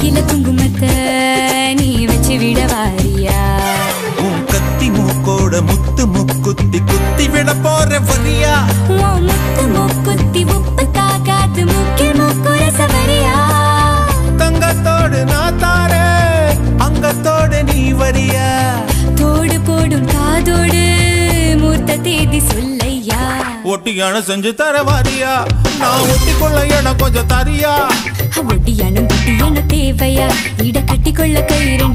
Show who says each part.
Speaker 1: கையில குங்குமத்தை நீ வச்சு விட வாரியா
Speaker 2: உன் கத்தி மூக்கோட முத்து முக்குத்தி குத்தி விட போற வரியா
Speaker 1: உன் முத்து மூக்குத்தி உப்பு தாக்காத்து முக்கில் முக்குற சவரியா
Speaker 2: தங்கத்தோடு நான் தாரே அங்கத்தோடு நீ வரியா
Speaker 1: தோடு போடும் காதோடு மூர்த்த தேதி சொல்லையா
Speaker 2: ஒட்டியான செஞ்சு தர வாரியா நான் ஒட்டி கொள்ள இடம் கொஞ்சம் தரியா
Speaker 1: ஒட்டியானும் குட்டியான தேவையா இட கட்டி கொள்ள கயிறு